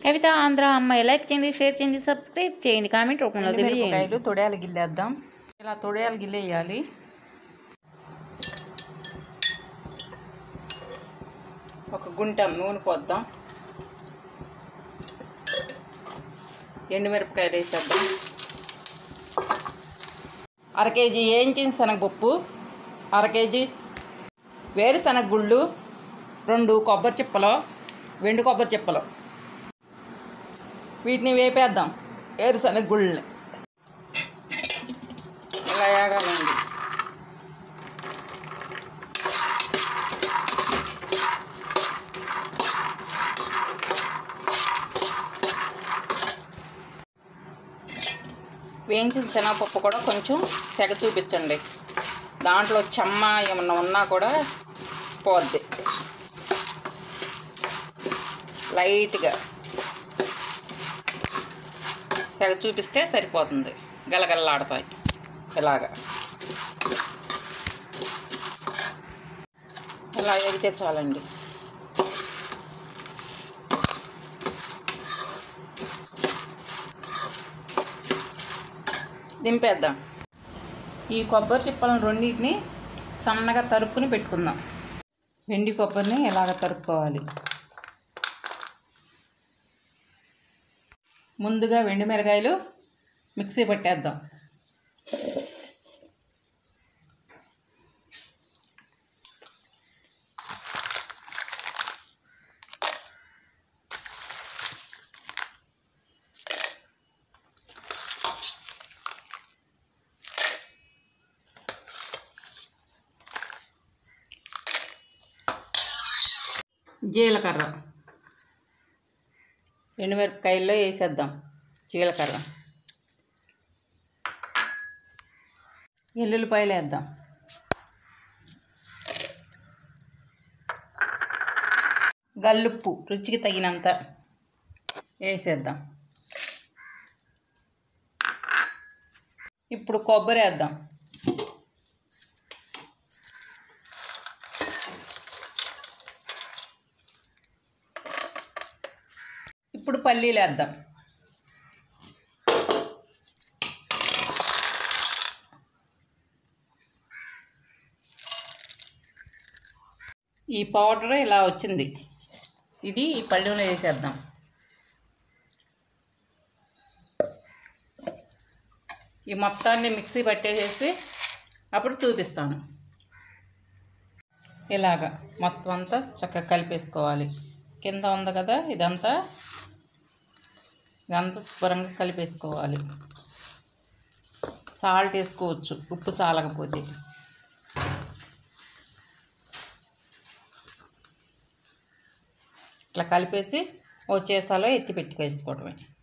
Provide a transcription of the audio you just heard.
కవిత ఆంధ్ర అమ్మాయి లైక్ చేయండి షేర్ చేయండి సబ్స్క్రైబ్ చేయండి కామెంట్ రూపంలో తెలియజేయండి మిరపకాయలు తొడయాలు గిల్లేద్దాం ఇలా తొడయాలు గిల్లేయాలి ఒక గుంట నూనె పోద్దాం ఎండుమిరపకాయలు వేసేద్దాం అర కేజీ వేయించిన శనగపప్పు అర కేజీ వేరుశనగ గుళ్ళు రెండు కొబ్బరి చిప్పలు వెండి కొబ్బరి చిప్పలు వీటిని వేపేద్దాం వేరుశనగ గుళ్ళని ఇలా వేగాలండి వేయించిన శనగపప్పు కూడా కొంచెం సెగ చూపించండి దాంట్లో చెమ్మ ఏమన్నా ఉన్నా కూడా పోద్ది లైట్గా సెగ చూపిస్తే సరిపోతుంది గలగలలాడతాయి ఇలాగా ఇలా ఎగితే చాలండి దింపేద్దాం ఈ కొబ్బరి చిప్పలను రెండింటిని సన్నగా తరుక్కుని పెట్టుకుందాం వెండి కొబ్బరిని ఇలాగ తరుక్కోవాలి ముందుగా వెండి మిరగాయలు మిక్సీ పట్టేద్దాం జీలకర్ర ఎండుమిరపకాయల్లో వేసేద్దాం జీలకర్ర ఎల్లుల్లిపాయలు వేద్దాం గల్లుప్పు రుచికి తగినంత వేసేద్దాం ఇప్పుడు కొబ్బరి వేద్దాం ఇప్పుడు పల్లీలు వేద్దాం ఈ పౌడర్ ఇలా వచ్చింది ఇది ఈ పళ్ళెంలో వేసేద్దాం ఈ మొత్తాన్ని మిక్సీ పట్టేసేసి అప్పుడు చూపిస్తాను ఇలాగా మొత్తం అంతా చక్కగా కలిపేసుకోవాలి కింద ఉంది కదా ఇదంతా ఇదంతా శుభ్రంగా కలిపేసుకోవాలి సాల్ట్ వేసుకోవచ్చు ఉప్పు సాలకపోతే ఇట్లా కలిపేసి ఓ చేసాలో ఎత్తి పెట్టుకేసుకోవడమే